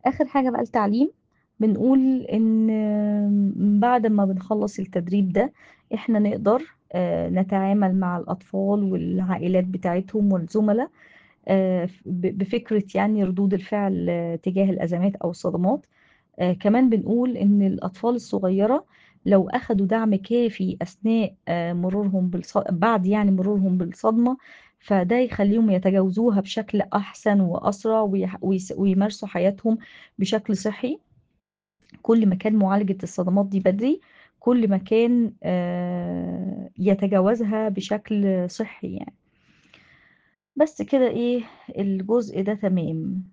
آخر حاجة بقى التعليم بنقول إن بعد ما بنخلص التدريب ده إحنا نقدر آه، نتعامل مع الأطفال والعائلات بتاعتهم والزملاء آه، ب- بفكرة يعني ردود الفعل آه، تجاه الأزمات أو الصدمات آه، كمان بنقول إن الأطفال الصغيرة لو أخدوا دعم كافي أثناء آه، مرورهم بالص... بعد يعني مرورهم بالصدمة فده يخليهم يتجاوزوها بشكل أحسن وأسرع ويح... ويس... ويمارسوا حياتهم بشكل صحي كل ما كان معالجة الصدمات دي بدري كل ما كان آه، يتجاوزها بشكل صحي يعني بس كده ايه الجزء ده تمام